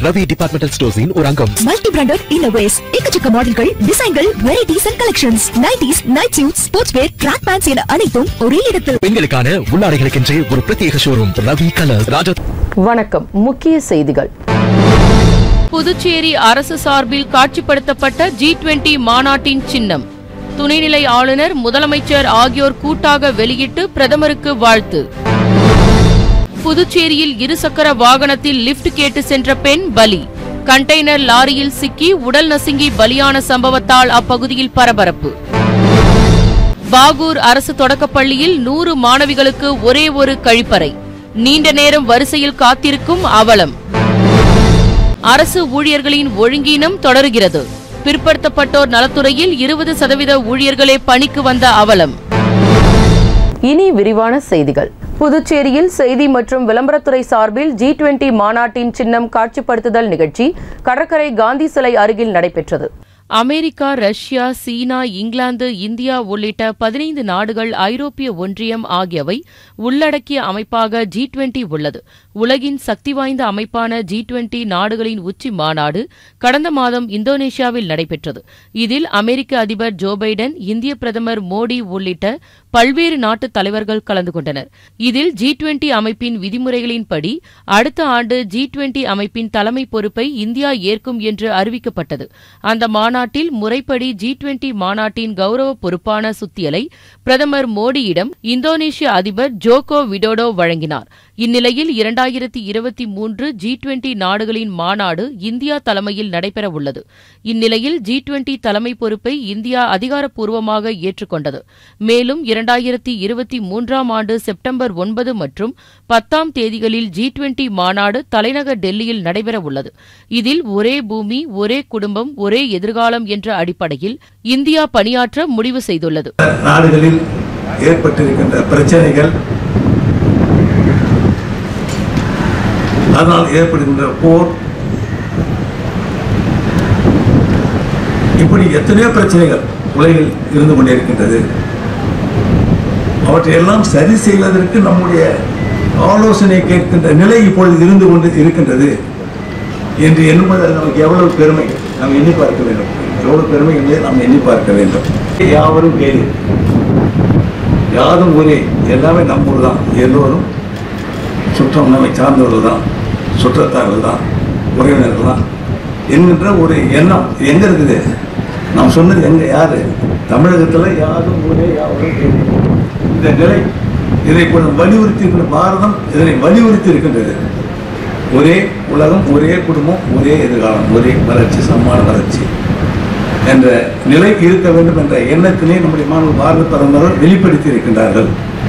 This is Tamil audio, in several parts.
ரவி டிபார்ட்மெண்டல் ஸ்டோர்ஸின் ஒரு அங்கம் மல்டி பிராண்டட் இன்னோவேஸ் எக்கச்சக்க மாடல்கள் டிசைன்கள் varieties and collections nighties night suit sports wear track pants என அனைத்தும் ஒரே இடத்தில் பெண்களுக்கான உள்ளாடைகளுக்கென்றே ஒரு பிரத்யேக ஷோரூம் ரவி கலர் ராஜா வணக்கம் முக்கிய செய்திகள் புதுச்சேரி அரசு சார்பில் காட்சிப்படுத்தப்பட்ட ஜி டுவெண்டி மாநாட்டின் சின்னம் துணைநிலை ஆளுநர் முதலமைச்சர் ஆகியோர் கூட்டாக வெளியிட்டு பிரதமருக்கு வாழ்த்து புதுச்சேரியில் இருசக்கர வாகனத்தில் லிப்ட் கேட்டு சென்ற பெண் பலி கண்டெய்னர் லாரியில் சிக்கி உடல் நசுங்கி பலியான சம்பவத்தால் அப்பகுதியில் பரபரப்பு பாகூர் அரசு தொடக்கப்பள்ளியில் நூறு மாணவிகளுக்கு ஒரே ஒரு கழிப்பறை நீண்ட நேரம் வரிசையில் காத்திருக்கும் அவலம் அரசு ஊழியர்களின் ஒழுங்கீனம் தொடருகிறது பிற்படுத்தப்பட்டோர் நலத்துறையில் இருபது சதவீத ஊழியர்களே பணிக்கு வந்த அவலம் இனி விரிவான செய்திகள் புதுச்சேரியில் செய்தி மற்றும் விளம்பரத்துறை சார்பில் ஜி டுவெண்டி மாநாட்டின் சின்னம் காட்சிப்படுத்துதல் நிகழ்ச்சி கடற்கரை காந்தி சிலை அருகில் நடைபெற்றது America Russia China England India உள்ளிட்ட பதினைந்து நாடுகள் ஐரோப்பிய ஒன்றியம் ஆகியவை உள்ளடக்கிய அமைப்பாக ஜி டுவெண்டி உள்ளது உலகின் சக்தி வாய்ந்த அமைப்பான ஜி டுவெண்டி நாடுகளின் உச்சி மாநாடு கடந்த மாதம் இந்தோனேஷியாவில் நடைபெற்றது இதில் அமெரிக்க அதிபர் ஜோ பைடன் இந்திய பிரதமர் மோடி உள்ளிட்ட பல்வேறு நாட்டு தலைவர்கள் கலந்து கொண்டனர் இதில் ஜி டுவெண்டி அமைப்பின் விதிமுறைகளின்படி அடுத்த ஆண்டு ஜி டுவெண்டி அமைப்பின் தலைமை பொறுப்பை இந்தியா ஏற்கும் என்று அறிவிக்கப்பட்டது அந்த மாநாட்டில் முறைப்படி ஜி டுவெண்டி மாநாட்டின் கௌரவ பொறுப்பான சுத்தியலை பிரதமர் மோடியிடம் இந்தோனேஷிய அதிபர் ஜோகோ விடோடோ வழங்கினார் இந்நிலையில் இரண்டாயிரத்தி இருபத்தி மூன்று ஜி டுவெண்டி நாடுகளின் மாநாடு இந்தியா தலைமையில் நடைபெறவுள்ளது இந்நிலையில் ஜி டுவெண்டி தலைமை பொறுப்பை இந்தியா அதிகாரப்பூர்வமாக ஏற்றுக்கொண்டது மேலும் இரண்டாயிரத்தி இருபத்தி மூன்றாம் ஆண்டு செப்டம்பர் ஒன்பது மற்றும் பத்தாம் தேதிகளில் ஜி டுவெண்டி மாநாடு தலைநகர் டெல்லியில் நடைபெறவுள்ளது இதில் ஒரே பூமி ஒரே குடும்பம் ஒரே எதிர்காலம் என்ற அடிப்படையில் இந்தியா பணியாற்ற முடிவு செய்துள்ளது நாடுகளில் ஏற்பட்டிருக்கின்ற பிரச்சனைகள் அதனால் ஏற்படுகின்ற போர் இப்படி எத்தனையோ பிரச்சனைகள் உலகில் இருந்து கொண்டிருக்கின்றது அவற்றையெல்லாம் சரி செய்வதற்கு நம்முடைய ஆலோசனை கேட்கின்ற நிலை இப்பொழுது இருந்து கொண்டு இருக்கின்றது என்று எண்ணும்போது நமக்கு எவ்வளவு பெருமை நாம் எண்ணி பார்க்க வேண்டும் எவ்வளவு பெருமை என்பதை நாம் எண்ணி பார்க்க வேண்டும் யாவரும் கேளு யாரும் ஒரே எல்லாமே நம்மூர் தான் எல்லோரும் சுற்றம் நம்மை சார்ந்தவர்கள் தான் சுற்றத்தார்கள் தான் உறவினர்கள் தான் என்கின்ற ஒரு எண்ணம் எங்க இருக்குது நாம் சொன்னது எங்க யாரு தமிழகத்துல யாரும் ஒரே யாவரும் கேளு இந்த நிலை இதை கொஞ்சம் வலியுறுத்தி இருக்கின்ற பாரதம் இதனை வலியுறுத்தி இருக்கின்றது ஒரே உலகம் ஒரே குடும்பம் ஒரே எதிர்காலம் ஒரே வளர்ச்சி சமமான வளர்ச்சி என்ற நிலை இருக்க வேண்டும் என்ற எண்ணத்தினை நம்முடைய மாணவ பாரத பிரதமர்கள் வெளிப்படுத்தி இருக்கின்றார்கள்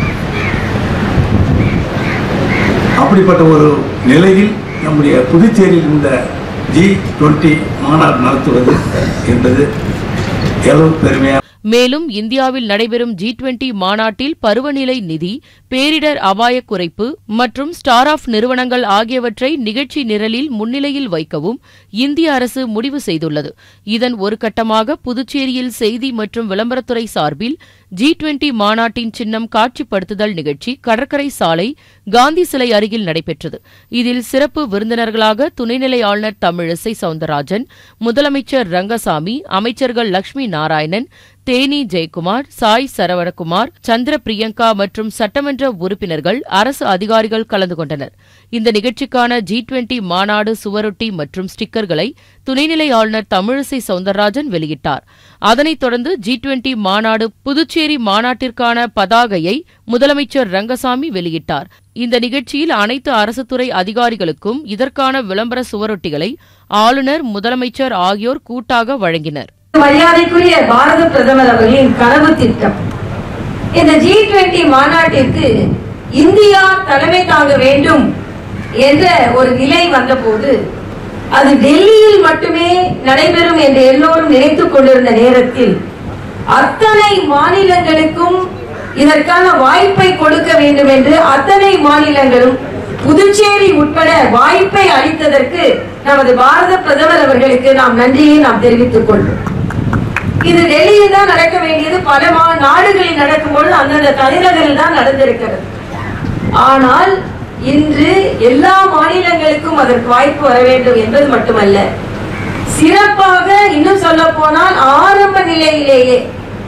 அப்படிப்பட்ட ஒரு நிலையில் நம்முடைய புதுச்சேரியில் இந்த ஜி டுவெண்ட்டி மாநாடு நடத்துவது என்பது எவ்வளவு பெருமையாக மேலும் இந்தியாவில் நடைபெறும் ஜி டுவெண்டி மாநாட்டில் பருவநிலை நிதி பேரிடர் அபாய குறைப்பு மற்றும் ஸ்டார் ஆஃப் நிறுவனங்கள் ஆகியவற்றை நிகழ்ச்சி நிரலில் முன்னிலையில் வைக்கவும் இந்திய அரசு முடிவு செய்துள்ளது இதன் ஒரு கட்டமாக புதுச்சேரியில் செய்தி மற்றும் விளம்பரத்துறை சார்பில் ஜி டுவெண்டி மாநாட்டின் சின்னம் காட்சிப்படுத்துதல் நிகழ்ச்சி கடற்கரை சாலை காந்தி சிலை அருகில் நடைபெற்றது இதில் சிறப்பு விருந்தினர்களாக துணைநிலை ஆளுநர் தமிழிசை சவுந்தரராஜன் முதலமைச்சர் ரங்கசாமி அமைச்சர்கள் லட்சுமி நாராயணன் தேனி ஜெயக்குமார் சாய் சரவணகுமார் சந்திர பிரியங்கா மற்றும் சட்டமன்ற உறுப்பினர்கள் அரசு அதிகாரிகள் கலந்து கொண்டனர் இந்த நிகழ்ச்சிக்கான ஜி டுவெண்டி மாநாடு சுவரொட்டி மற்றும் ஸ்டிக்கர்களை துணைநிலை ஆளுநர் தமிழிசை சவுந்தரராஜன் வெளியிட்டார் அதனைத் தொடர்ந்து ஜி டுவெண்டி மாநாடு புதுச்சேரி மாநாட்டிற்கான பதாகையை முதலமைச்சர் ரங்கசாமி வெளியிட்டார் இந்த நிகழ்ச்சியில் அனைத்து அரசு துறை அதிகாரிகளுக்கும் இதற்கான விளம்பர சுவரொட்டிகளை ஆளுநர் முதலமைச்சர் ஆகியோர் கூட்டாக வழங்கினர் மரியாதைக்குரிய பாரத பிரதமர் அவர்களின் கனவு திட்டம் இந்த ஜி டுவெண்டி மாநாட்டிற்கு இந்தியா தலைமை தாங்க வேண்டும் என்ற ஒரு நிலை வந்தபோது அது டெல்லியில் மட்டுமே நடைபெறும் என்று எல்லோரும் நினைத்துக் கொண்டிருந்த நேரத்தில் அத்தனை மாநிலங்களுக்கும் இதற்கான வாய்ப்பை கொடுக்க வேண்டும் என்று அத்தனை மாநிலங்களும் புதுச்சேரி உட்பட வாய்ப்பை அளித்ததற்கு நமது பாரத பிரதமர் அவர்களுக்கு நாம் நன்றியை நாம் தெரிவித்துக் கொள்வோம் இது டெல்லியில் தான் நடக்க வேண்டியது பல மா- நாடுகளில் நடக்கும்பொழுது அந்தந்த தலைநகரில் தான் நடந்திருக்கிறது ஆனால் இன்று எல்லா மாநிலங்களுக்கும் அதற்கு வாய்ப்பு வர வேண்டும் என்பது மட்டுமல்ல சிறப்பாக இன்னும் சொல்ல போனால் ஆரம்ப நிலையிலேயே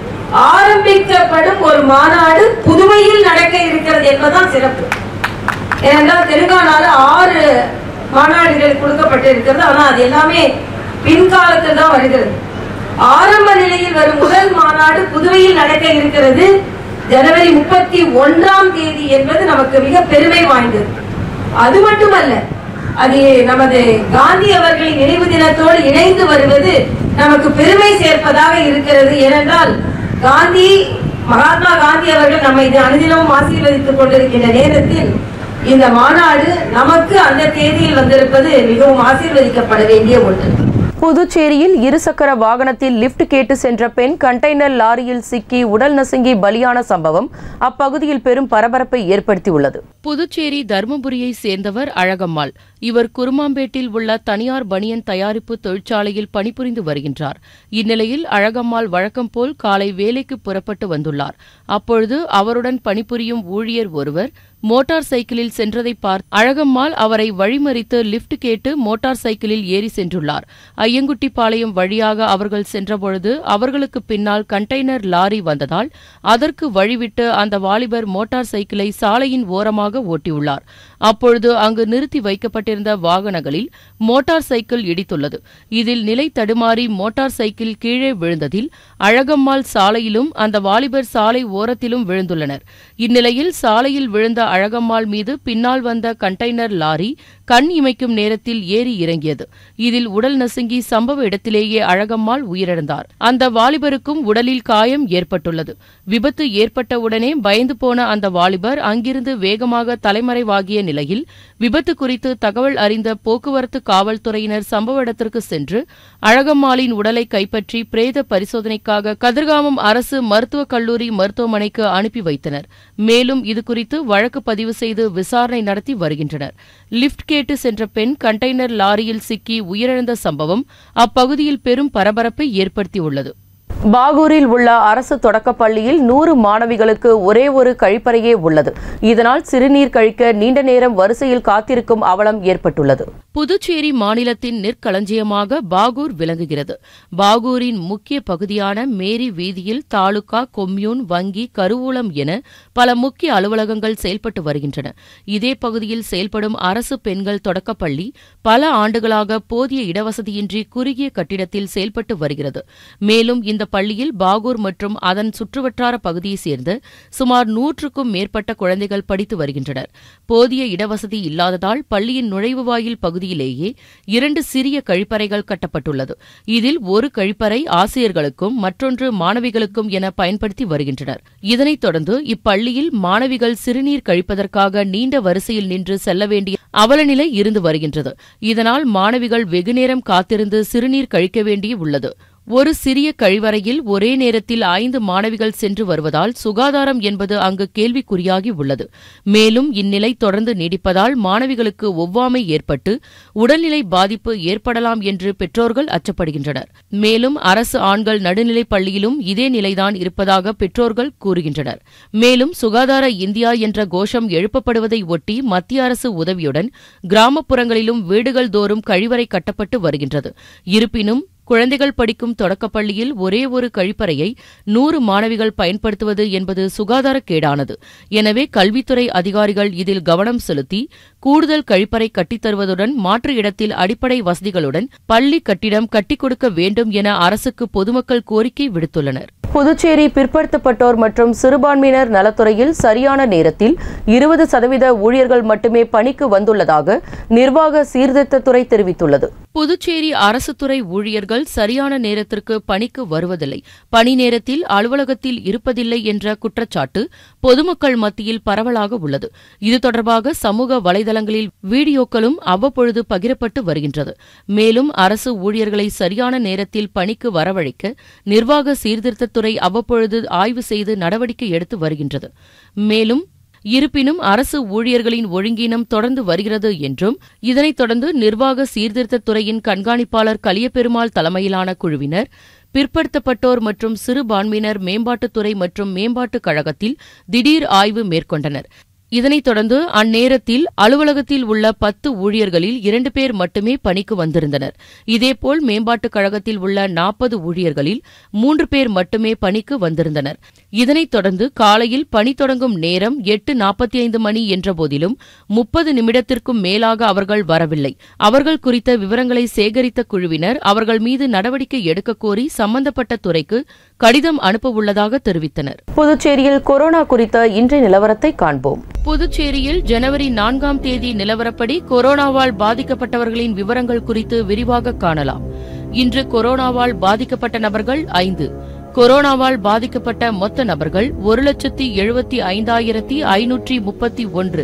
ஆரம்பிக்கப்படும் ஒரு மாநாடு புதுவையில் நடக்க இருக்கிறது என்பதுதான் சிறப்பு ஏனென்றால் தெலுங்கானால ஆறு மாநாடுகள் கொடுக்கப்பட்டிருக்கிறது ஆனால் அது எல்லாமே பின்காலத்தில் தான் வருகிறது ஆரம்ப நிலையில் வரும் முதல் மாநாடு புதுவையில் நடக்க இருக்கிறது ஜனவரி முப்பத்தி ஒன்றாம் தேதி என்பது நமக்கு மிக பெருமை வாய்ந்தது அது மட்டுமல்ல அது நமது காந்தி அவர்களின் நினைவு தினத்தோடு இணைந்து வருவது நமக்கு பெருமை சேர்ப்பதாக இருக்கிறது ஏனென்றால் காந்தி மகாத்மா காந்தி அவர்கள் நம்மை இது அனுதினமும் ஆசீர்வதித்துக் கொண்டிருக்கின்ற நேரத்தில் இந்த மாநாடு நமக்கு அந்த தேதியில் வந்திருப்பது மிகவும் ஆசீர்வதிக்கப்பட வேண்டிய ஒன்று புதுச்சேரியில் இருசக்கர வாகனத்தில் லிஃப்ட் கேட்டு சென்ற பெண் கண்டெய்னர் லாரியில் சிக்கி உடல் நசுங்கி பலியான சம்பவம் அப்பகுதியில் பெரும் பரபரப்பை ஏற்படுத்தியுள்ளது புதுச்சேரி தருமபுரியை சேர்ந்தவர் அழகம்மாள் இவர் குருமாம்பேட்டில் உள்ள தனியார் பனியன் தயாரிப்பு தொழிற்சாலையில் பணிபுரிந்து வருகின்றார் இந்நிலையில் அழகம்மாள் வழக்கம் போல் காலை வேலைக்கு புறப்பட்டு வந்துள்ளார் அப்பொழுது அவருடன் பணிபுரியும் ஊழியர் ஒருவர் மோட்டார் சைக்கிளில் சென்றதை பார்த்து அழகம்மாள் அவரை வழிமறித்து லிஃப்ட் கேட்டு மோட்டார் சைக்கிளில் ஏறி சென்றுள்ளார் ஐயங்குட்டிப்பாளையம் வழியாக அவர்கள் சென்றபொழுது அவர்களுக்கு பின்னால் கண்டெய்னர் லாரி வந்ததால் அதற்கு வழிவிட்டு அந்த வாலிபர் மோட்டார் சைக்கிளை சாலையின் ஓரமாக ஓட்டியுள்ளார் அப்பொழுது அங்கு நிறுத்தி வைக்கப்பட்டிருந்த வாகனங்களில் மோட்டார் சைக்கிள் இடித்துள்ளது இதில் நிலை தடுமாறி மோட்டார் சைக்கிள் கீழே விழுந்ததில் அழகம்மாள் சாலையிலும் அந்த வாலிபர் சாலை ஓரத்திலும் விழுந்துள்ளனர் இந்நிலையில் சாலையில் விழுந்த அழகம்மாள் மீது பின்னால் வந்த கண்டெய்னர் லாரி கண் இமைக்கும் நேரத்தில் ஏறி இறங்கியது இதில் உடல் நசுங்கி சம்பவ இடத்திலேயே அழகம்மாள் உயிரிழந்தார் அந்த வாலிபருக்கும் உடலில் காயம் ஏற்பட்டுள்ளது விபத்து ஏற்பட்டவுடனே பயந்து போன அந்த வாலிபர் அங்கிருந்து வேகமாக தலைமறைவாகிய நிலையில் விபத்து குறித்து தகவல் அறிந்த போக்குவரத்து காவல்துறையினர் சம்பவ இடத்திற்கு சென்று அழகம்மாளின் உடலை கைப்பற்றி பிரேத பரிசோதனைக்காக கதிர்காமம் அரசு மருத்துவக் கல்லூரி மருத்துவமனைக்கு அனுப்பி வைத்தனர் மேலும் இதுகுறித்து வழக்கு பதிவு செய்து விசாரணை நடத்தி வருகின்றனர் லிப்ட் கேட்டு சென்ற பெண் கண்டெய்னர் லாரியில் சிக்கி உயிரிழந்த சம்பவம் அப்பகுதியில் பெரும் பரபரப்பை ஏற்படுத்தியுள்ளது பாகூரில் உள்ள அரசு தொடக்கப் பள்ளியில் நூறு மாணவிகளுக்கு ஒரே ஒரு கழிப்பறையே உள்ளது இதனால் சிறுநீர் கழிக்க நீண்ட நேரம் வரிசையில் காத்திருக்கும் அவலம் ஏற்பட்டுள்ளது புதுச்சேரி மாநிலத்தின் நெற்களஞ்சியமாக பாகூர் விளங்குகிறது பாகூரின் முக்கிய பகுதியான மேரி வீதியில் தாலுகா கொம்யூன் வங்கி கருவூலம் என பல முக்கிய அலுவலகங்கள் செயல்பட்டு வருகின்றன இதே பகுதியில் செயல்படும் அரசு பெண்கள் தொடக்கப்பள்ளி பல ஆண்டுகளாக போதிய இடவசதியின்றி குறுகிய கட்டிடத்தில் செயல்பட்டு வருகிறது மேலும் இந்த பள்ளியில் பாகூர் மற்றும் அதன் சுற்றுவட்டார பகுதியைச் சேர்ந்த சுமார் நூற்றுக்கும் மேற்பட்ட குழந்தைகள் படித்து வருகின்றனர் போதிய இடவசதி இல்லாததால் பள்ளியின் நுழைவுவாயில் பகுதியிலேயே இரண்டு சிறிய கழிப்பறைகள் கட்டப்பட்டுள்ளது இதில் ஒரு கழிப்பறை ஆசிரியர்களுக்கும் மற்றொன்று மாணவிகளுக்கும் என பயன்படுத்தி வருகின்றனர் இதனைத் தொடர்ந்து இப்பள்ளியில் மாணவிகள் சிறுநீர் கழிப்பதற்காக நீண்ட வரிசையில் நின்று செல்ல வேண்டிய அவலநிலை இருந்து வருகின்றது இதனால் மாணவிகள் வெகுநேரம் காத்திருந்து சிறுநீர் கழிக்க வேண்டி உள்ளது ஒரு சிறிய கழிவறையில் ஒரே நேரத்தில் ஐந்து மாணவிகள் சென்று வருவதால் சுகாதாரம் என்பது அங்கு கேள்விக்குறியாகி உள்ளது மேலும் இந்நிலை தொடர்ந்து நீடிப்பதால் மாணவிகளுக்கு ஒவ்வாமை ஏற்பட்டு உடல்நிலை பாதிப்பு ஏற்படலாம் என்று பெற்றோர்கள் அச்சப்படுகின்றனர் மேலும் அரசு ஆண்கள் நடுநிலைப் பள்ளியிலும் இதே நிலைதான் இருப்பதாக பெற்றோர்கள் கூறுகின்றனர் மேலும் சுகாதார இந்தியா என்ற கோஷம் எழுப்பப்படுவதை ஒட்டி மத்திய அரசு உதவியுடன் கிராமப்புறங்களிலும் வீடுகள் தோறும் கழிவறை கட்டப்பட்டு வருகின்றது இருப்பினும் குழந்தைகள் படிக்கும் தொடக்கப்பள்ளியில் ஒரே ஒரு கழிப்பறையை நூறு மாணவிகள் பயன்படுத்துவது என்பது சுகாதாரக்கேடானது எனவே கல்வித்துறை அதிகாரிகள் இதில் கவனம் செலுத்தி கூடுதல் கழிப்பறை கட்டித்தருவதுடன் மாற்று இடத்தில் அடிப்படை வசதிகளுடன் பள்ளி கட்டிடம் கட்டிக் கொடுக்க வேண்டும் என அரசுக்கு பொதுமக்கள் கோரிக்கை விடுத்துள்ளனர் புதுச்சேரி பிற்படுத்தப்பட்டோர் மற்றும் சிறுபான்மையினர் நலத்துறையில் சரியான நேரத்தில் இருபது சதவீத ஊழியர்கள் மட்டுமே பணிக்கு வந்துள்ளதாக நிர்வாக சீர்திருத்தத்துறை தெரிவித்துள்ளது புதுச்சேரி அரசு துறை ஊழியர்கள் சரியான நேரத்திற்கு பணிக்கு வருவதில்லை பணி நேரத்தில் அலுவலகத்தில் இருப்பதில்லை என்ற குற்றச்சாட்டு பொதுமக்கள் மத்தியில் பரவலாக உள்ளது இது தொடர்பாக சமூக வலைதளங்களில் வீடியோக்களும் அவ்வப்பொழுது பகிரப்பட்டு வருகின்றது மேலும் அரசு ஊழியர்களை சரியான நேரத்தில் பணிக்கு வரவழைக்க நிர்வாக சீர்திருத்தத்துறை அவ்வப்பொழுது ஆய்வு செய்து நடவடிக்கை எடுத்து வருகின்றது மேலும் இருப்பினும் அரசு ஊழியர்களின் ஒழுங்கீனம் தொடர்ந்து வருகிறது என்றும் இதனைத் தொடர்ந்து நிர்வாக சீர்திருத்தத் துறையின் கண்காணிப்பாளர் கலியபெருமாள் தலைமையிலான குழுவினர் பிற்படுத்தப்பட்டோர் மற்றும் சிறுபான்மையினர் மேம்பாட்டுத்துறை மற்றும் மேம்பாட்டுக் கழகத்தில் திடீர் ஆய்வு மேற்கொண்டனர் இதனைத் தொடர்ந்து அந்நேரத்தில் அலுவலகத்தில் உள்ள பத்து ஊழியர்களில் இரண்டு பேர் மட்டுமே பணிக்கு வந்திருந்தனர் இதேபோல் மேம்பாட்டுக் கழகத்தில் உள்ள நாற்பது ஊழியர்களில் மூன்று பேர் மட்டுமே பணிக்கு வந்திருந்தனர் இதனைத் தொடர்ந்து காலையில் பணி தொடங்கும் நேரம் எட்டு நாற்பத்தி ஐந்து மணி என்றபோதிலும் முப்பது நிமிடத்திற்கும் மேலாக அவர்கள் வரவில்லை அவர்கள் குறித்த விவரங்களை சேகரித்த குழுவினர் அவர்கள் மீது நடவடிக்கை எடுக்கக் கோரி சம்பந்தப்பட்ட துறைக்கு கடிதம் அனுப்ப உள்ளதாக தெரிவித்தனர் புதுச்சேரியில் கொரோனா குறித்த இன்றைய நிலவரத்தை காண்போம் புதுச்சேரியில் ஜனவரி நான்காம் தேதி நிலவரப்படி கொரோனாவால் பாதிக்கப்பட்டவர்களின் விவரங்கள் குறித்து விரிவாக காணலாம் இன்று கொரோனாவால் பாதிக்கப்பட்ட நபர்கள் ஐந்து கொரோனாவால் பாதிக்கப்பட்ட மொத்த நபர்கள் ஒரு லட்சத்தி எழுபத்தி ஐந்தாயிரத்தி ஐநூற்றி முப்பத்தி ஒன்று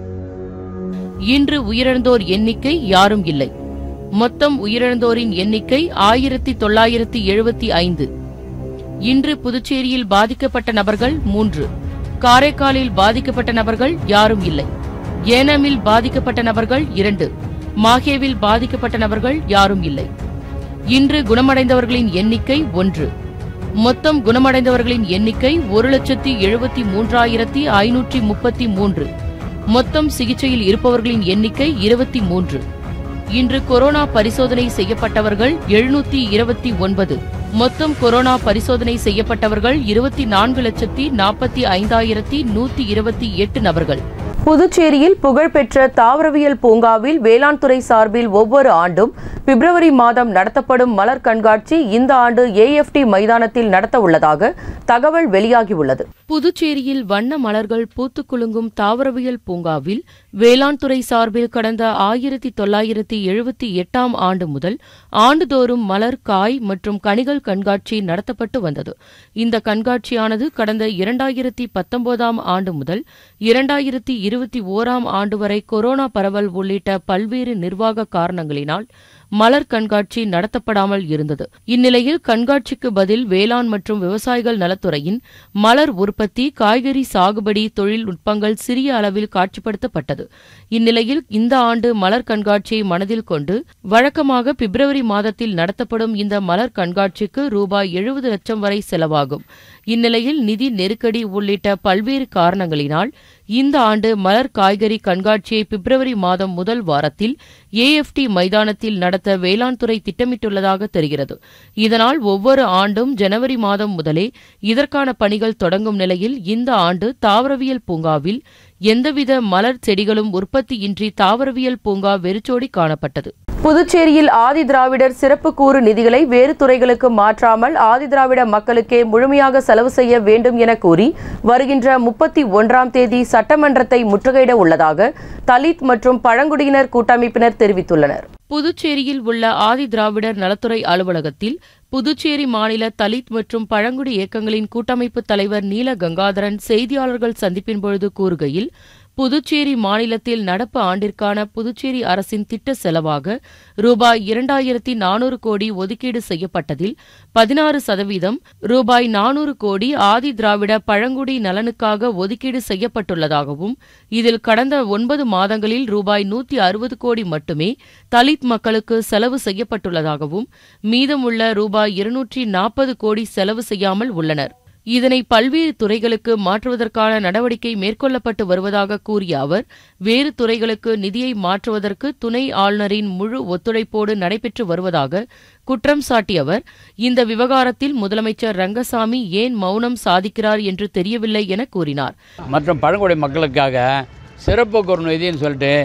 இன்று உயிரிழந்தோர் எண்ணிக்கை யாரும் இல்லை மொத்தம் உயிரிழந்தோரின் எண்ணிக்கை ஆயிரத்தி தொள்ளாயிரத்தி எழுபத்தி ஐந்து இன்று புதுச்சேரியில் பாதிக்கப்பட்ட நபர்கள் மூன்று காரைக்காலில் பாதிக்கப்பட்ட நபர்கள் யாரும் இல்லை ஏனமில் பாதிக்கப்பட்ட நபர்கள் இரண்டு மாஹேவில் பாதிக்கப்பட்ட நபர்கள் யாரும் இல்லை இன்று குணமடைந்தவர்களின் எண்ணிக்கை ஒன்று மொத்தம் குணமடைந்தவர்களின் எண்ணிக்கை ஒரு லட்சத்தி எழுபத்தி மூன்றாயிரத்தி ஐநூற்றி முப்பத்தி மூன்று மொத்தம் சிகிச்சையில் இருப்பவர்களின் எண்ணிக்கை இருபத்தி மூன்று இன்று கொரோனா பரிசோதனை செய்யப்பட்டவர்கள் எழுநூத்தி இருபத்தி ஒன்பது மொத்தம் கொரோனா பரிசோதனை செய்யப்பட்டவர்கள் இருபத்தி நான்கு லட்சத்தி நாற்பத்தி ஐந்தாயிரத்தி நூத்தி இருபத்தி எட்டு நபர்கள் புதுச்சேரியில் புகழ்பெற்ற தாவரவியல் பூங்காவில் வேளாண் துறை சார்பில் ஒவ்வொரு ஆண்டும் பிப்ரவரி மாதம் நடத்தப்படும் மலர் கண்காட்சி இந்த ஆண்டு ஏஎஃப்டி மைதானத்தில் நடத்த உள்ளதாக தகவல் வெளியாகியுள்ளது புதுச்சேரியில் வண்ண மலர்கள் பூத்துக் குலுங்கும் தாவரவியல் பூங்காவில் வேளாண் துறை சார்பில் கடந்த ஆயிரத்தி தொள்ளாயிரத்தி எழுபத்தி எட்டாம் ஆண்டு முதல் ஆண்டுதோறும் மலர் காய் மற்றும் கனிகள் கண்காட்சி நடத்தப்பட்டு வந்தது இந்த கண்காட்சியானது கடந்த இரண்டாயிரத்தி பத்தொன்பதாம் ஆண்டு முதல் இரண்டாயிரத்தி இருபத்தி ஓராம் ஆண்டு வரை கொரோனா பரவல் உள்ளிட்ட பல்வேறு நிர்வாக காரணங்களினால் மலர் கண்காட்சி நடத்தப்படாமல் இருந்தது இந்நிலையில் கண்காட்சிக்கு பதில் வேளாண் மற்றும் விவசாயிகள் நலத்துறையின் மலர் உற்பத்தி காய்கறி சாகுபடி தொழில்நுட்பங்கள் சிறிய அளவில் காட்சிப்படுத்தப்பட்டது இந்நிலையில் இந்த ஆண்டு மலர் கண்காட்சியை மனதில் கொண்டு வழக்கமாக பிப்ரவரி மாதத்தில் நடத்தப்படும் இந்த மலர் கண்காட்சிக்கு ரூபாய் எழுபது லட்சம் வரை செலவாகும் இந்நிலையில் நிதி நெருக்கடி உள்ளிட்ட பல்வேறு காரணங்களினால் இந்த ஆண்டு மலர் காய்கறி கண்காட்சியை பிப்ரவரி மாதம் முதல் வாரத்தில் ஏஎஃப்டி மைதானத்தில் நடத்த வேளாண் துறை திட்டமிட்டுள்ளதாக தெரிகிறது இதனால் ஒவ்வொரு ஆண்டும் ஜனவரி மாதம் முதலே இதற்கான பணிகள் தொடங்கும் நிலையில் இந்த ஆண்டு தாவரவியல் பூங்காவில் எந்தவித மலர் செடிகளும் உற்பத்தியின்றி தாவரவியல் பூங்கா வெறிச்சோடி காணப்பட்டது புதுச்சேரியில் ஆதி திராவிடர் சிறப்பு கூறு நிதிகளை வேறு துறைகளுக்கு மாற்றாமல் ஆதி திராவிட மக்களுக்கே முழுமையாக செலவு செய்ய வேண்டும் என கூறி வருகின்ற முப்பத்தி ஒன்றாம் தேதி சட்டமன்றத்தை முற்றுகையிட உள்ளதாக தலித் மற்றும் பழங்குடியினர் கூட்டமைப்பினர் தெரிவித்துள்ளனர் புதுச்சேரியில் உள்ள ஆதி திராவிடர் நலத்துறை அலுவலகத்தில் புதுச்சேரி மாநில தலித் மற்றும் பழங்குடி இயக்கங்களின் கூட்டமைப்பு தலைவர் நீல கங்காதரன் செய்தியாளர்கள் சந்திப்பின் பொழுது கூறுகையில் புதுச்சேரி மாநிலத்தில் நடப்பு ஆண்டிற்கான புதுச்சேரி அரசின் திட்ட செலவாக ரூபாய் இரண்டாயிரத்தி நானூறு கோடி ஒதுக்கீடு செய்யப்பட்டதில் பதினாறு சதவீதம் ரூபாய் நானூறு கோடி ஆதி திராவிட பழங்குடி நலனுக்காக ஒதுக்கீடு செய்யப்பட்டுள்ளதாகவும் இதில் கடந்த ஒன்பது மாதங்களில் ரூபாய் நூத்தி அறுபது கோடி மட்டுமே தலித் மக்களுக்கு செலவு செய்யப்பட்டுள்ளதாகவும் மீதமுள்ள ரூபாய் இருநூற்றி நாற்பது கோடி செலவு செய்யாமல் உள்ளனர் இதனை பல்வேறு துறைகளுக்கு மாற்றுவதற்கான நடவடிக்கை மேற்கொள்ளப்பட்டு வருவதாக கூறிய அவர் வேறு துறைகளுக்கு நிதியை மாற்றுவதற்கு துணை ஆளுநரின் முழு ஒத்துழைப்போடு நடைபெற்று வருவதாக குற்றம் சாட்டிய அவர் இந்த விவகாரத்தில் முதலமைச்சர் ரங்கசாமி ஏன் மௌனம் சாதிக்கிறார் என்று தெரியவில்லை என கூறினார் மற்றும் பழங்குடி மக்களுக்காக சிறப்பு குறு நிதின்னு சொல்லிட்டு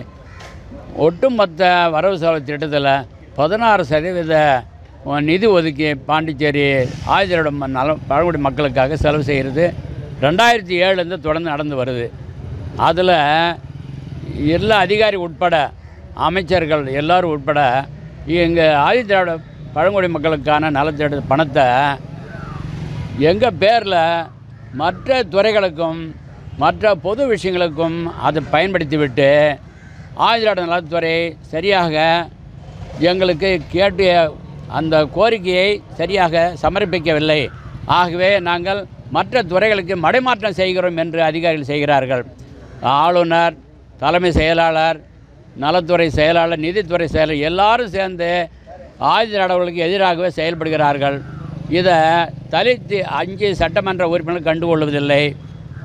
ஒட்டுமொத்த வரவு செலவு திட்டத்தில் பதினாறு சதவீத நிதி ஒதுக்கி பாண்டிச்சேரி ஆயுதரோட நல பழங்குடி மக்களுக்காக செலவு செய்கிறது ரெண்டாயிரத்தி ஏழுலேருந்து தொடர்ந்து நடந்து வருது அதில் எல்லா அதிகாரி உட்பட அமைச்சர்கள் எல்லாரும் உட்பட எங்கள் ஆதிதிராவிட பழங்குடி மக்களுக்கான நலத்திட்ட பணத்தை எங்கள் பேரில் மற்ற துறைகளுக்கும் மற்ற பொது விஷயங்களுக்கும் அதை பயன்படுத்திவிட்டு ஆதிதிராவிட நலத்துறை சரியாக எங்களுக்கு கேட்டு அந்த கோரிக்கையை சரியாக சமர்ப்பிக்கவில்லை ஆகவே நாங்கள் மற்ற துறைகளுக்கு மடைமாற்றம் செய்கிறோம் என்று அதிகாரிகள் செய்கிறார்கள் ஆளுநர் தலைமை செயலாளர் நலத்துறை செயலாளர் நிதித்துறை செயலாளர் எல்லாரும் சேர்ந்து ஆயுத நடவடிக்கைக்கு எதிராகவே செயல்படுகிறார்கள் இதை தலித்து அஞ்சு சட்டமன்ற உறுப்பினர்கள் கண்டுகொள்வதில்லை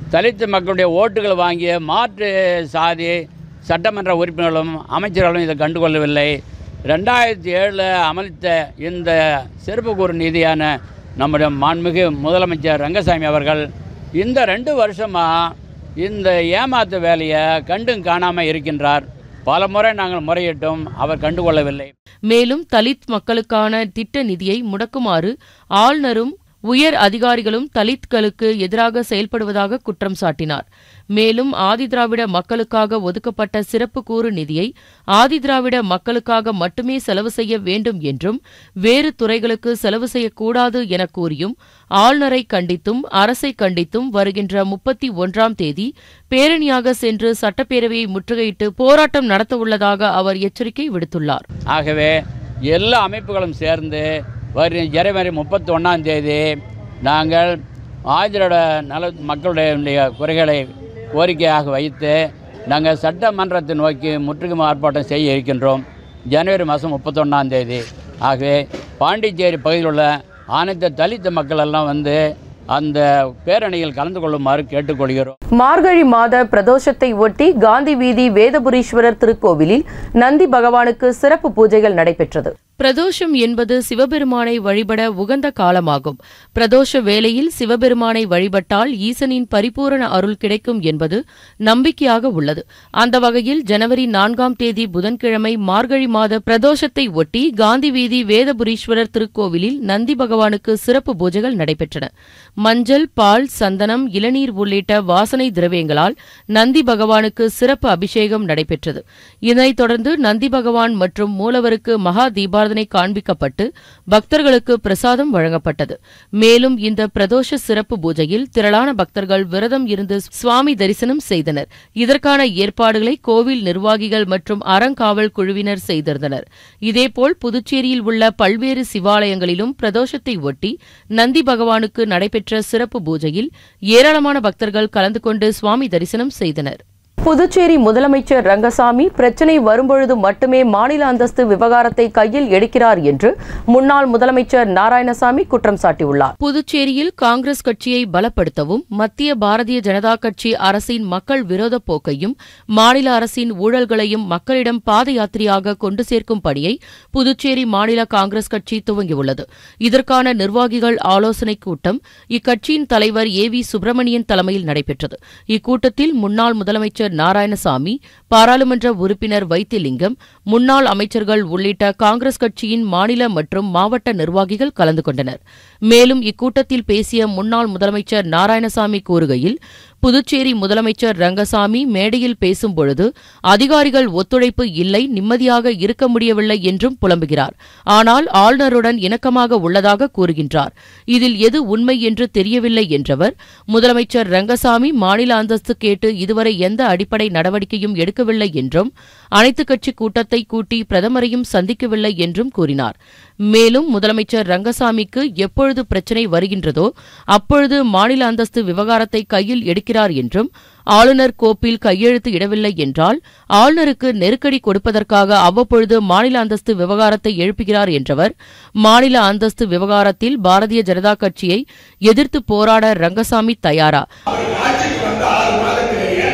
தலித்து மக்களுடைய ஓட்டுகள் வாங்கிய மாற்று சாதி சட்டமன்ற உறுப்பினர்களும் அமைச்சர்களும் இதை கண்டுகொள்ளவில்லை ரெண்டாயிரத்தி ஏழில் அமலித்த இந்த சிறப்பு கூறு நீதியான நம்முடைய மாண்புமிகு முதலமைச்சர் ரங்கசாமி அவர்கள் இந்த ரெண்டு வருஷமாக இந்த ஏமாத்து வேலையை கண்டும் காணாமல் இருக்கின்றார் பல முறை நாங்கள் முறையிட்டும் அவர் கண்டுகொள்ளவில்லை மேலும் தலித் மக்களுக்கான திட்ட நிதியை முடக்குமாறு ஆளுநரும் உயர் அதிகாரிகளும் தலித்களுக்கு எதிராக செயல்படுவதாக குற்றம் சாட்டினார் மேலும் ஆதிதிராவிட மக்களுக்காக ஒதுக்கப்பட்ட சிறப்பு கூறு நிதியை ஆதிதிராவிட மக்களுக்காக மட்டுமே செலவு செய்ய வேண்டும் என்றும் வேறு துறைகளுக்கு செலவு செய்யக்கூடாது என கூறியும் ஆளுநரை கண்டித்தும் அரசை கண்டித்தும் வருகின்ற முப்பத்தி ஒன்றாம் தேதி பேரணியாக சென்று சட்டப்பேரவையை முற்றுகையிட்டு போராட்டம் நடத்தவுள்ளதாக அவர் எச்சரிக்கை விடுத்துள்ளார் ஆகவே எல்லா அமைப்புகளும் சேர்ந்து வரும் ஜனவரி முப்பத்தி ஒன்றாம் தேதி நாங்கள் ஆஜரோட நல மக்களுடைய குறைகளை கோரிக்கையாக வைத்து நாங்கள் சட்டமன்றத்தை நோக்கி முற்றுகை ஆர்ப்பாட்டம் செய்ய இருக்கின்றோம் ஜனவரி மாதம் முப்பத்தொன்னாம் தேதி ஆகவே பாண்டிச்சேரி பகுதியில் உள்ள அனைத்து தலித்து மக்கள் எல்லாம் வந்து அந்த பேரணியில் கலந்து கொள்ளுமாறு கேட்டுக்கொள்கிறோம் மார்கழி மாத பிரதோஷத்தை ஒட்டி காந்தி வீதி வேதபுரீஸ்வரர் திருக்கோவிலில் நந்தி பகவானுக்கு சிறப்பு பூஜைகள் நடைபெற்றது பிரதோஷம் என்பது சிவபெருமானை வழிபட உகந்த காலமாகும் பிரதோஷ வேளையில் சிவபெருமானை வழிபட்டால் ஈசனின் பரிபூரண அருள் கிடைக்கும் என்பது நம்பிக்கையாக உள்ளது அந்த வகையில் ஜனவரி நான்காம் தேதி புதன்கிழமை மார்கழி மாத பிரதோஷத்தை ஒட்டி காந்தி வீதி வேதபுரீஸ்வரர் திருக்கோவிலில் நந்தி பகவானுக்கு சிறப்பு பூஜைகள் நடைபெற்றன மஞ்சள் பால் சந்தனம் இளநீர் உள்ளிட்ட வாசனை திரவியங்களால் நந்தி பகவானுக்கு சிறப்பு அபிஷேகம் நடைபெற்றது இதனைத் தொடர்ந்து நந்தி பகவான் மற்றும் மூலவருக்கு மகா தீபாரதனை காண்பிக்கப்பட்டு பக்தர்களுக்கு பிரசாதம் வழங்கப்பட்டது மேலும் இந்த பிரதோஷ சிறப்பு பூஜையில் திரளான பக்தர்கள் விரதம் இருந்து சுவாமி தரிசனம் செய்தனர் இதற்கான ஏற்பாடுகளை கோவில் நிர்வாகிகள் மற்றும் அறங்காவல் குழுவினர் செய்திருந்தனர் இதேபோல் புதுச்சேரியில் உள்ள பல்வேறு சிவாலயங்களிலும் பிரதோஷத்தை ஒட்டி நந்தி பகவானுக்கு நடைபெற்ற சிறப்பு பூஜையில் ஏராளமான பக்தர்கள் கலந்து கொண்டு சுவாமி தரிசனம் செய்தனர் புதுச்சேரி முதலமைச்சர் ரங்கசாமி பிரச்சினை வரும்பொழுது மட்டுமே மாநில அந்தஸ்து விவகாரத்தை கையில் எடுக்கிறார் என்று முன்னாள் முதலமைச்சர் நாராயணசாமி குற்றம் சாட்டியுள்ளார் புதுச்சேரியில் காங்கிரஸ் கட்சியை பலப்படுத்தவும் மத்திய பாரதிய ஜனதா கட்சி அரசின் மக்கள் விரோத போக்கையும் மாநில அரசின் ஊழல்களையும் மக்களிடம் பாத யாத்திரையாக கொண்டு சேர்க்கும் பணியை புதுச்சேரி மாநில காங்கிரஸ் கட்சி துவங்கியுள்ளது இதற்கான நிர்வாகிகள் ஆலோசனைக் கூட்டம் இக்கட்சியின் தலைவர் ஏ வி சுப்பிரமணியன் தலைமையில் நடைபெற்றது இக்கூட்டத்தில் முன்னாள் முதலமைச்சர் நாராயணசாமி பாராளுமன்ற உறுப்பினர் வைத்திலிங்கம் முன்னாள் அமைச்சர்கள் உள்ளிட்ட காங்கிரஸ் கட்சியின் மாநில மற்றும் மாவட்ட நிர்வாகிகள் கலந்து கொண்டனர் மேலும் இக்கூட்டத்தில் பேசிய முன்னாள் முதலமைச்சர் நாராயணசாமி கூறுகையில் புதுச்சேரி முதலமைச்சர் ரங்கசாமி மேடையில் பேசும்பொழுது அதிகாரிகள் ஒத்துழைப்பு இல்லை நிம்மதியாக இருக்க முடியவில்லை என்றும் புலம்புகிறார் ஆனால் ஆளுநருடன் இணக்கமாக உள்ளதாக கூறுகின்றார் இதில் எது உண்மை என்று தெரியவில்லை என்றவர் முதலமைச்சர் ரங்கசாமி மாநில அந்தஸ்து கேட்டு இதுவரை எந்த அடிப்படை நடவடிக்கையும் எடுக்கவில்லை என்றும் அனைத்துக் கட்சி கூட்டத்தை கூட்டி பிரதமரையும் சந்திக்கவில்லை என்றும் கூறினார் மேலும் முதலமைச்சர் ரங்கசாமிக்கு எப்பொழுது பிரச்சினை வருகின்றதோ அப்பொழுது மாநில அந்தஸ்து விவகாரத்தை கையில் எடுக்கிறார் என்றும் ஆளுநர் கோப்பில் கையெழுத்து இடவில்லை என்றால் ஆளுநருக்கு நெருக்கடி கொடுப்பதற்காக அவ்வப்பொழுது மாநில அந்தஸ்து விவகாரத்தை எழுப்புகிறார் என்றவர் மாநில அந்தஸ்து விவகாரத்தில் பாரதிய ஜனதா கட்சியை எதிர்த்து போராட ரங்கசாமி தயாரா ஆட்சிக்கு வந்த ஆறு மாதத்திலேயே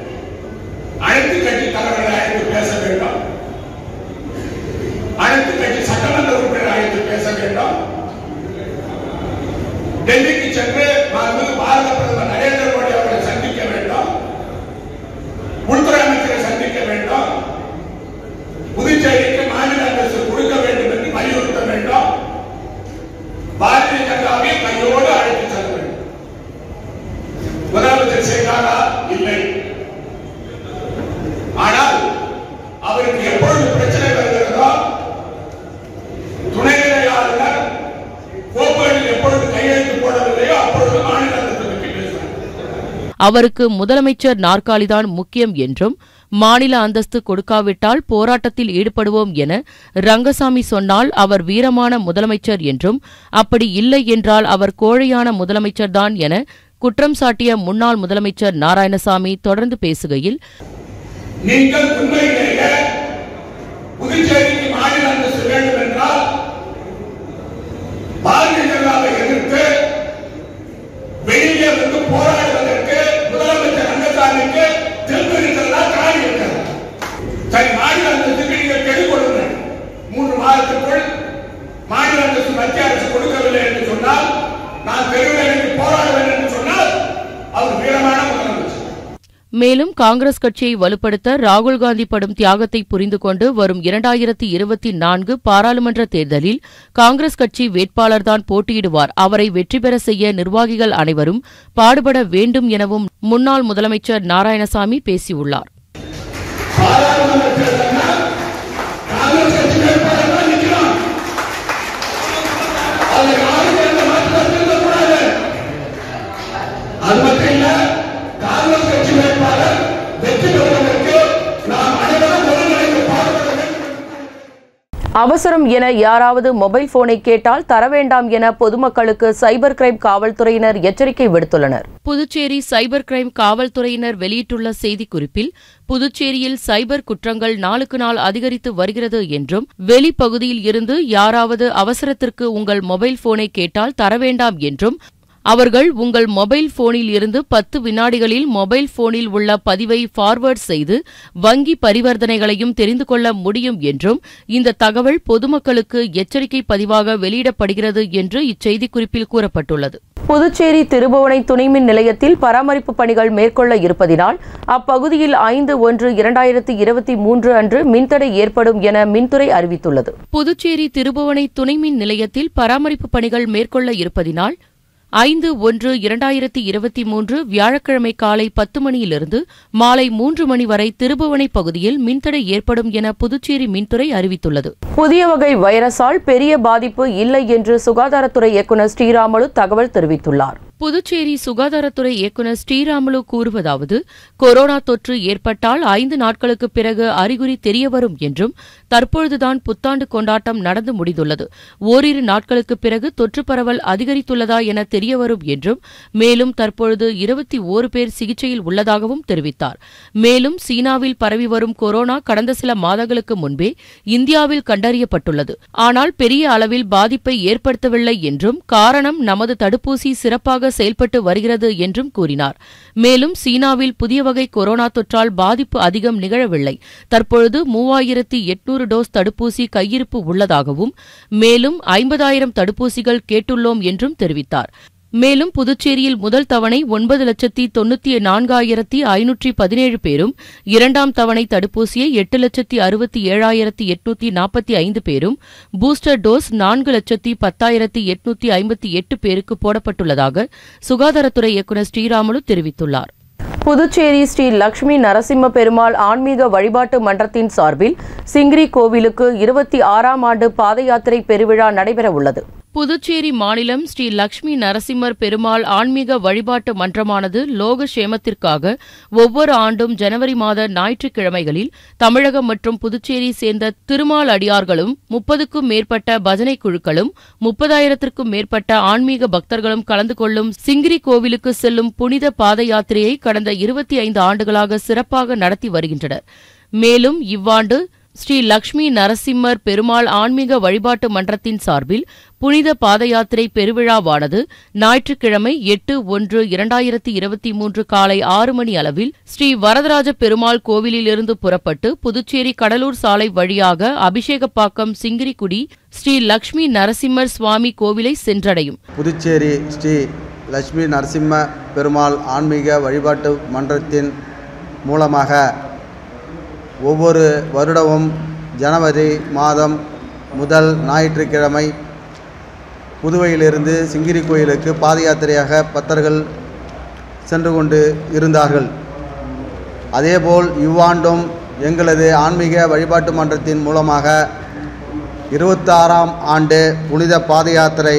அனைத்து கட்சி தலைவர்களை அழைத்து பேச வேண்டும் அனைத்து கட்சி சட்டமன்ற உறுப்பினரை அழைத்து பேச வேண்டும் டெல்லிக்கு சென்று மாண்புமிகு பாரத பிரதமர் நரேந்திர மோடி அவர்களை சந்திக்க வேண்டும் உள்துறை அமைச்சரை சந்திக்க வேண்டும் புதுச்சேரிக்கு மாநில அந்தஸ்து கொடுக்க வேண்டும் என்று வலியுறுத்த வேண்டும் பாரதிய ஜனதாவை கையோடு அழைத்து செல்ல வேண்டும் முதலமைச்சர் செய்தாரா இல்லை ஆனால் அவருக்கு எப்பொழுது பிரச்சனை வருகிறதோ துணைநிலை ஆளுநர் கோப்புகளில் எப்பொழுது கையெழுத்து போடவில்லையோ அப்பொழுது மாநில அந்தஸ்து பற்றி பேசுவார் அவருக்கு முதலமைச்சர் நாற்காலிதான் முக்கியம் என்றும் மாநில அந்தஸ்து கொடுக்காவிட்டால் போராட்டத்தில் ஈடுபடுவோம் என ரங்கசாமி சொன்னால் அவர் வீரமான முதலமைச்சர் என்றும் அப்படி இல்லை என்றால் அவர் கோழையான முதலமைச்சர்தான் என குற்றம் சாட்டிய முன்னாள் முதலமைச்சர் நாராயணசாமி தொடர்ந்து பேசுகையில் நீங்கள் உண்மையிலேயே புதுச்சேரிக்கு மாநில அந்தஸ்து வேண்டும் என்றால் பாரதிய ஜனதாவை எதிர்த்து வெளியே வந்து போராடுவதற்கு மாதத்திற்குள் மாநில அரசு மத்திய அரசு கொடுக்கவில்லை என்று சொன்னால் நான் தெருவில் இறங்கி போராடுவேன் என்று சொன்னால் அவர் வீரமான முதலமைச்சர் மேலும் காங்கிரஸ் கட்சியை வலுப்படுத்த ராகுல் காந்தி படும் தியாகத்தை புரிந்து கொண்டு வரும் இரண்டாயிரத்தி இருபத்தி நான்கு பாராளுமன்ற தேர்தலில் காங்கிரஸ் கட்சி வேட்பாளர்தான் போட்டியிடுவார் அவரை வெற்றி பெற செய்ய நிர்வாகிகள் அனைவரும் பாடுபட வேண்டும் எனவும் முன்னாள் முதலமைச்சர் நாராயணசாமி பேசியுள்ளார் பாராளுமன்ற தேர்தல்னா காங்கிரஸ் கட்சி வேட்பாளர் தான் நிற்கணும் அதுல யாரும் எந்த மாற்றம் இருக்கக்கூடாது அது மட்டும் இல்ல காங்கிரஸ் கட்சி வேட்பாளர் வெற்றி பெறுவதற்கு நாம் அனைவரும் ஒருங்கிணைந்து பாடுபட வேண்டும் அவசரம் என யாராவது மொபைல் போனை கேட்டால் தர வேண்டாம் என பொதுமக்களுக்கு சைபர் கிரைம் காவல்துறையினர் எச்சரிக்கை விடுத்துள்ளனர் புதுச்சேரி சைபர் கிரைம் காவல்துறையினர் வெளியிட்டுள்ள செய்திக்குறிப்பில் புதுச்சேரியில் சைபர் குற்றங்கள் நாளுக்கு நாள் அதிகரித்து வருகிறது என்றும் வெளிப்பகுதியில் இருந்து யாராவது அவசரத்திற்கு உங்கள் மொபைல் போனை கேட்டால் தர வேண்டாம் என்றும் அவர்கள் உங்கள் மொபைல் போனில் இருந்து பத்து வினாடிகளில் மொபைல் போனில் உள்ள பதிவை ஃபார்வர்ட் செய்து வங்கி பரிவர்த்தனைகளையும் தெரிந்து கொள்ள முடியும் என்றும் இந்த தகவல் பொதுமக்களுக்கு எச்சரிக்கை பதிவாக வெளியிடப்படுகிறது என்று இச்செய்திக்குறிப்பில் கூறப்பட்டுள்ளது புதுச்சேரி திருபுவனை துணைமின் நிலையத்தில் பராமரிப்பு பணிகள் மேற்கொள்ள இருப்பதினால் அப்பகுதியில் ஐந்து ஒன்று இரண்டாயிரத்தி இருபத்தி மூன்று அன்று மின்தடை ஏற்படும் என மின்துறை அறிவித்துள்ளது புதுச்சேரி திருபுவனை துணைமின் நிலையத்தில் பராமரிப்பு பணிகள் மேற்கொள்ள இருப்பதினால் ஐந்து ஒன்று இரண்டாயிரத்தி இருபத்தி மூன்று வியாழக்கிழமை காலை பத்து மணியிலிருந்து மாலை மூன்று மணி வரை திருபுவனை பகுதியில் மின்தடை ஏற்படும் என புதுச்சேரி மின்துறை அறிவித்துள்ளது புதிய வகை வைரஸால் பெரிய பாதிப்பு இல்லை என்று சுகாதாரத்துறை இயக்குநர் ஸ்ரீராமலு தகவல் தெரிவித்துள்ளார் புதுச்சேரி சுகாதாரத்துறை இயக்குநர் ஸ்ரீராமுலு கூறுவதாவது கொரோனா தொற்று ஏற்பட்டால் ஐந்து நாட்களுக்கு பிறகு அறிகுறி தெரியவரும் என்றும் தற்பொழுதுதான் புத்தாண்டு கொண்டாட்டம் நடந்து முடிந்துள்ளது ஓரிரு நாட்களுக்கு பிறகு தொற்று பரவல் அதிகரித்துள்ளதா என தெரியவரும் என்றும் மேலும் தற்பொழுது இருபத்தி ஓரு பேர் சிகிச்சையில் உள்ளதாகவும் தெரிவித்தார் மேலும் சீனாவில் பரவி வரும் கொரோனா கடந்த சில மாதங்களுக்கு முன்பே இந்தியாவில் கண்டறியப்பட்டுள்ளது ஆனால் பெரிய அளவில் பாதிப்பை ஏற்படுத்தவில்லை என்றும் காரணம் நமது தடுப்பூசி சிறப்பாக செயல்பட்டு வருகிறது என்றும் கூறினார் மேலும் சீனாவில் புதிய வகை கொரோனா தொற்றால் பாதிப்பு அதிகம் நிகழவில்லை தற்பொழுது மூவாயிரத்தி எட்நூறு டோஸ் தடுப்பூசி கையிருப்பு உள்ளதாகவும் மேலும் ஐம்பதாயிரம் தடுப்பூசிகள் கேட்டுள்ளோம் என்றும் தெரிவித்தார் மேலும் புதுச்சேரியில் முதல் தவணை ஒன்பது லட்சத்தி தொண்ணூத்தி நான்காயிரத்தி ஐநூற்றி பதினேழு பேரும் இரண்டாம் தவணை தடுப்பூசியை எட்டு லட்சத்தி அறுபத்தி ஏழாயிரத்தி எட்நூத்தி நாற்பத்தி ஐந்து பேரும் பூஸ்டர் டோஸ் நான்கு லட்சத்தி பத்தாயிரத்தி எட்நூத்தி ஐம்பத்தி எட்டு பேருக்கு போடப்பட்டுள்ளதாக சுகாதாரத்துறை இயக்குநர் ஸ்ரீராமுலு தெரிவித்துள்ளார் புதுச்சேரி ஸ்ரீ லட்சுமி நரசிம்ம பெருமாள் ஆன்மீக வழிபாட்டு மன்றத்தின் சார்பில் சிங்கிரி கோவிலுக்கு இருபத்தி ஆறாம் ஆண்டு பாத யாத்திரை பெருவிழா நடைபெற உள்ளது புதுச்சேரி மாநிலம் ஸ்ரீ லட்சுமி நரசிம்மர் பெருமாள் ஆன்மீக வழிபாட்டு மன்றமானது லோக சேமத்திற்காக ஒவ்வொரு ஆண்டும் ஜனவரி மாத ஞாயிற்றுக்கிழமைகளில் தமிழகம் மற்றும் புதுச்சேரி சேர்ந்த திருமால் அடியார்களும் முப்பதுக்கும் மேற்பட்ட பஜனை குழுக்களும் முப்பதாயிரத்திற்கும் மேற்பட்ட ஆன்மீக பக்தர்களும் கலந்து கொள்ளும் சிங்கிரி கோவிலுக்கு செல்லும் புனித பாத யாத்திரையை கடந்த இருபத்தி ஐந்து ஆண்டுகளாக சிறப்பாக நடத்தி வருகின்றனர் மேலும் இவ்வாண்டு ஸ்ரீ லட்சுமி நரசிம்மர் பெருமாள் ஆன்மீக வழிபாட்டு மன்றத்தின் சார்பில் புனித பாத யாத்திரை பெருவிழாவானது ஞாயிற்றுக்கிழமை எட்டு ஒன்று இரண்டாயிரத்தி இருபத்தி மூன்று காலை ஆறு மணி அளவில் ஸ்ரீ வரதராஜ பெருமாள் கோவிலிலிருந்து புறப்பட்டு புதுச்சேரி கடலூர் சாலை வழியாக அபிஷேகப்பாக்கம் சிங்கிரிக்குடி ஸ்ரீ லட்சுமி நரசிம்மர் சுவாமி கோவிலை சென்றடையும் புதுச்சேரி ஸ்ரீ லட்சுமி நரசிம்ம பெருமாள் ஆன்மீக வழிபாட்டு மன்றத்தின் மூலமாக ஒவ்வொரு வருடமும் ஜனவரி மாதம் முதல் ஞாயிற்றுக்கிழமை புதுவையிலிருந்து சிங்கிரி கோயிலுக்கு பாத யாத்திரையாக பக்தர்கள் சென்று கொண்டு இருந்தார்கள் அதேபோல் இவ்வாண்டும் எங்களது ஆன்மீக வழிபாட்டு மன்றத்தின் மூலமாக இருபத்தாறாம் ஆண்டு புனித பாத யாத்திரை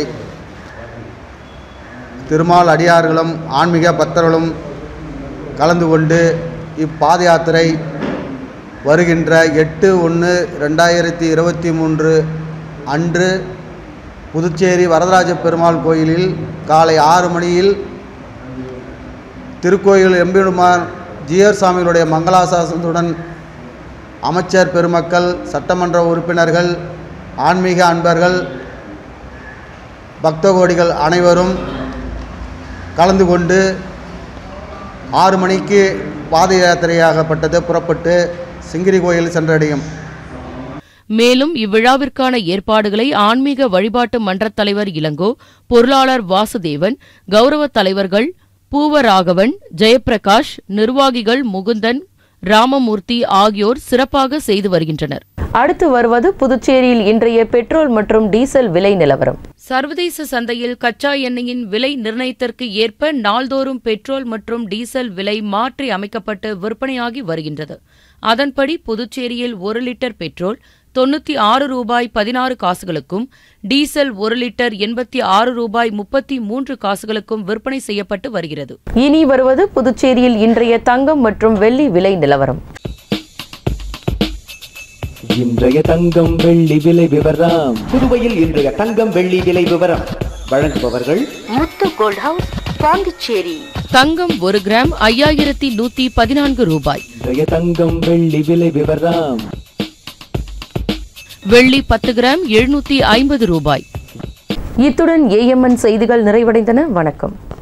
திருமால் அடியார்களும் ஆன்மீக பக்தர்களும் கலந்து கொண்டு இப்பாத யாத்திரை வருகின்ற எட்டு ஒன்று ரெண்டாயிரத்தி இருபத்தி மூன்று அன்று புதுச்சேரி வரதராஜ பெருமாள் கோயிலில் காலை ஆறு மணியில் திருக்கோயில் எம்பெருமான் ஜிஆர் சாமிகளுடைய மங்களாசாசனத்துடன் அமைச்சர் பெருமக்கள் சட்டமன்ற உறுப்பினர்கள் ஆன்மீக அன்பர்கள் பக்த கோடிகள் அனைவரும் கலந்து கொண்டு ஆறு மணிக்கு பாத யாத்திரையாகப்பட்டது புறப்பட்டு சிங்கிரி கோயில் சென்றடையும் மேலும் இவ்விழாவிற்கான ஏற்பாடுகளை ஆன்மீக வழிபாட்டு மன்றத் தலைவர் இளங்கோ பொருளாளர் வாசுதேவன் கௌரவ தலைவர்கள் பூவராகவன் ஜெயப்பிரகாஷ் நிர்வாகிகள் முகுந்தன் ராமமூர்த்தி ஆகியோர் சிறப்பாக செய்து வருகின்றனர் அடுத்து வருவது புதுச்சேரியில் இன்றைய பெட்ரோல் மற்றும் டீசல் விலை நிலவரம் சர்வதேச சந்தையில் கச்சா எண்ணெயின் விலை நிர்ணயத்திற்கு ஏற்ப நாள்தோறும் பெட்ரோல் மற்றும் டீசல் விலை மாற்றி அமைக்கப்பட்டு விற்பனையாகி வருகின்றது அதன்படி புதுச்சேரியில் ஒரு லிட்டர் பெட்ரோல் தொண்ணூத்தி ஆறு ரூபாய் பதினாறு காசுகளுக்கும் டீசல் ஒரு லிட்டர் எண்பத்தி ஆறு ரூபாய் முப்பத்தி மூன்று காசுகளுக்கும் விற்பனை செய்யப்பட்டு வருகிறது இனி வருவது புதுச்சேரியில் இன்றைய தங்கம் மற்றும் வெள்ளி விலை நிலவரம் இன்றைய தங்கம் வெள்ளி விலை விவரம் புதுவையில் இன்றைய தங்கம் வெள்ளி விலை விவரம் வழங்குபவர்கள் முத்து கோல்ட் ஹவுஸ் பாண்டிச்சேரி தங்கம் ஒரு கிராம் ஐயாயிரத்தி நூத்தி பதினான்கு ரூபாய் இன்றைய தங்கம் வெள்ளி விலை விவரம் வெள்ளி பத்து கிராம் எழுநூத்தி ஐம்பது ரூபாய் இத்துடன் ஏஎம்என் செய்திகள் நிறைவடைந்தன வணக்கம்